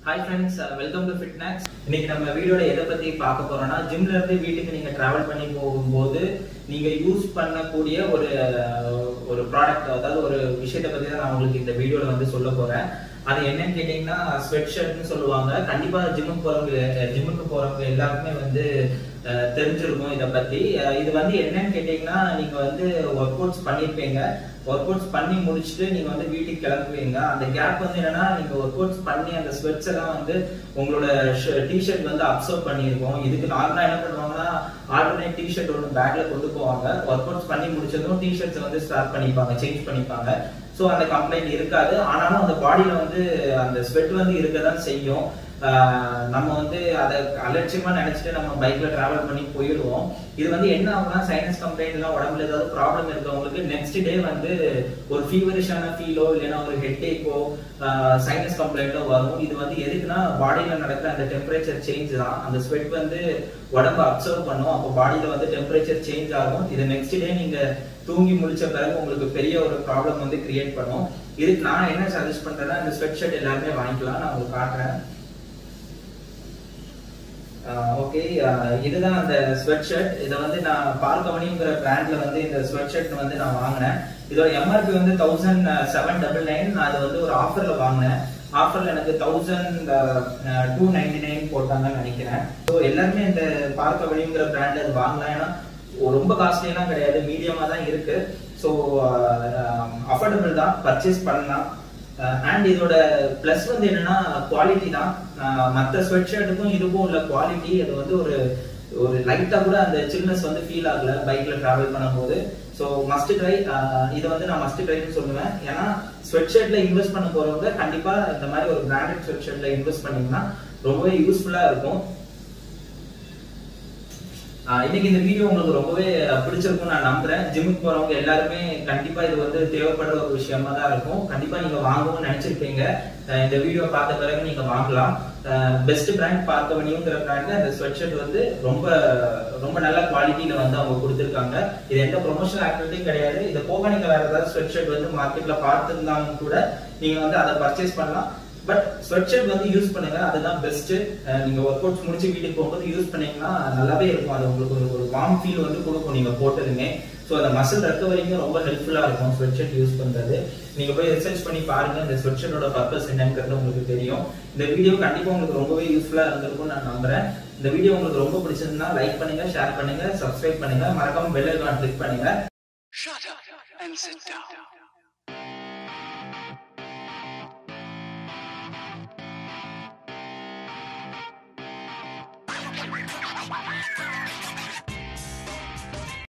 Hi friends welcome to fitness இன்னைக்கு நம்ம வீடியோல எதை பத்தி பார்க்க போறோம்னா ஜிம்ல இருந்து வீட்டுக்கு நீங்க டிராவல் பண்ணி போகும்போது நீங்க யூஸ் பண்ணக்கூடிய ஒரு ஒரு ப்ராடக்ட் அதாவது ஒரு விஷயத்தை பத்தி தான் நான் உங்களுக்கு இந்த வீடியோல வந்து சொல்ல போறேன் அது என்னன்னு கேட்டீங்கன்னா ஸ்வெட் ஷர்ட்னு சொல்லுவாங்க கண்டிப்பா ஜிம்முக்கு போறவங்க ஜிம்முக்கு போறவங்க எல்லாருக்குமே வந்து அஹ், தெரிஞ்சிருக்கும் இதை பத்தி அஹ், இது வந்து என்னன்னு கேட்டீங்கன்னா நீங்க வந்து ஒர்க் அவுட்ஸ் பண்ணிருப்பீங்க ஒர்க் அவுட்ஸ் பண்ணி முடிச்சுட்டு நீங்க வந்து வீட்டுக்கு கிளம்புவீங்க அந்த கேப் வந்து என்னன்னா நீங்க ஒர்க் அவுட்ஸ் பண்ணி அந்த ஸ்வெட்ஸ் எல்லாம் வந்து உங்களோட டிஷர்ட் வந்து அப்சர்வ் பண்ணியிருக்கோம் இதுக்கு நார்மலா என்ன பண்ணுவாங்கன்னா ஆல்டர்னேட் டிஷர்ட் ஒன்று பேக்ல கொண்டு போவாங்க ஒர்க் அவுட்ஸ் பண்ணி முடிச்சதும் டிஷர்ட்ஸ் வந்து ஸ்டார்ட் பண்ணிப்பாங்க சேஞ்ச் பண்ணிப்பாங்க ஸோ அந்த கம்ப்ளைண்ட் இருக்காது ஆனாலும் அந்த பாடியில வந்து அந்த ஸ்வெட் வந்து இருக்க தான் செய்யும் ஆஹ் நம்ம வந்து அதை அலட்சியமா நினைச்சிட்டு நம்ம பைக்ல டிராவல் பண்ணி போயிடுவோம் இது வந்து என்ன ஆகும்னா சைனஸ் கம்ப்ளைண்ட் எல்லாம் உடம்புல ஏதாவது ப்ராப்ளம் இருக்கவங்களுக்கு நெக்ஸ்ட் டே வந்து ஒரு ஃபீவரிஷான ஃபீலோ இல்லைன்னா ஒரு ஹெட் ஏக்கோ சைனஸ் கம்ப்ளைண்ட்டோ வரும் இது வந்து எதுக்குன்னா பாடியில நடக்கிற அந்த டெம்பரேச்சர் சேஞ்ச் தான் அந்த ஸ்வெட் வந்து உடம்பு அப்சர்வ் பண்ணும் அப்போ பாடியில வந்து டெம்பரேச்சர் சேஞ்ச் ஆகும் இது நெக்ஸ்ட் டே நீங்க தூங்கி முடிச்ச பிறகு உங்களுக்கு பெரிய ஒரு ப்ராப்ளம் வந்து கிரியேட் பண்ணும் இதுக்கு நான் என்ன சஜஸ்ட் பண்றேன்னா இந்த ஸ்வெட் ஷர்ட் எல்லாருமே வாங்கிக்கலாம் நான் உங்களுக்கு காட்டுறேன் ஓகே இதுதான் அந்த ஸ்வெட் ஷர்ட் இதை வந்து நான் பார்க்கவனிங்கிற பிராண்ட்ல வந்து இந்த ஸ்வெட் ஷர்ட் வந்து நான் வாங்கினேன் இதோட எம்ஆர்பி வந்து தௌசண்ட் செவன் டபுள் நைன் நான் அது வந்து ஒரு ஆஃபர்ல வாங்கினேன் ஆஃபர்ல எனக்கு தௌசண்ட் டூ நைன்டி நைன் போட்டாங்கன்னு நினைக்கிறேன் ஸோ எல்லாருமே இந்த பார்க்கவனிங்கிற பிராண்ட் அது வாங்கலாம் ஏன்னா ரொம்ப காஸ்ட்லியெல்லாம் கிடையாது மீடியமா தான் இருக்கு ஸோ அஃபோர்டபுள் தான் பர்ச்சேஸ் பண்ணலாம் அண்ட் இதோட ப்ளஸ் வந்து என்னன்னா குவாலிட்டி தான் மற்ற ஸ்வெட் ஷர்ட்டுக்கும் இதுக்கும் உள்ள குவாலிட்டி அது வந்து ஒரு ஒரு லைட்டா கூட அந்த சில்னஸ் வந்து ஃபீல் ஆகல பைக்ல டிராவல் பண்ணும்போது ஸோ மஸ்ட் ட்ரை இதை வந்து நான் மஸ்ட் ட்ரைன்னு சொல்லுவேன் ஏன்னா ஸ்வெட் ஷர்ட்ல இன்வெஸ்ட் பண்ண போறவங்க கண்டிப்பா இந்த மாதிரி ஒரு பிராண்டட் ஸ்வெட் ஷர்ட்ல இன்வெஸ்ட் பண்ணீங்கன்னா ரொம்பவே யூஸ்ஃபுல்லா இருக்கும் ஆஹ் இன்னைக்கு இந்த வீடியோ உங்களுக்கு ரொம்பவே பிடிச்சிருக்கும் நான் நம்புறேன் ஜிம்முக்கு போறவங்க எல்லாருமே கண்டிப்பா இது வந்து தேவைப்படுற ஒரு விஷயமா தான் இருக்கும் கண்டிப்பா நீங்க வாங்கணும்னு நினைச்சிருப்பீங்க ஆஹ் இந்த வீடியோ பார்த்த பிறகு நீங்க வாங்கலாம் பெஸ்ட் பிராண்ட் பார்க்க வேண்டியங்கிற பிராண்ட் அந்த ஸ்வெட் ஷர்ட் வந்து ரொம்ப ரொம்ப நல்ல குவாலிட்டியில வந்து அவங்க கொடுத்துருக்காங்க இது எந்த ப்ரொமோஷனல் ஆக்டிவிட்டியும் கிடையாது இதை போக நீங்க வேற ஏதாவது ஸ்வெட் ஷர்ட் வந்து மார்க்கெட்ல பார்த்துருந்தாலும் கூட நீங்க வந்து அதை பர்ச்சேஸ் பண்ணலாம் பட் ஸ்வெட் ஷர்ட் வந்து யூஸ் பண்ணுங்க அதுதான் பெஸ்ட் நீங்க ஒர்க் அவுட்ஸ் முடிச்சு வீட்டுக்கு போகும்போது யூஸ் பண்ணீங்கன்னா நல்லாவே இருக்கும் அது உங்களுக்கு ஒரு ஒரு வார்ம் ஃபீல் வந்து கொடுக்கும் நீங்க போட்டதுமே ஸோ அந்த மசில் ரெக்கவரிங்கும் ரொம்ப ஹெல்ப்ஃபுல்லா இருக்கும் ஸ்வெட் ஷர்ட் யூஸ் பண்றது நீங்க போய் ரிசர்ச் பண்ணி பாருங்க இந்த ஸ்வெட் ஷர்ட்டோட பர்பஸ் என்னங்கிறது உங்களுக்கு தெரியும் இந்த வீடியோ கண்டிப்பா உங்களுக்கு ரொம்பவே யூஸ்ஃபுல்லா இருந்திருக்கும் நான் நம்புறேன் இந்த வீடியோ உங்களுக்கு ரொம்ப பிடிச்சிருந்தா லைக் பண்ணுங்க ஷேர் பண்ணுங்க சப்ஸ்கிரைப் பண்ணுங்க மறக்காம பெல் ஐகான் கிளிக் பண்ணுங்க Shut up and sit down. Thank you.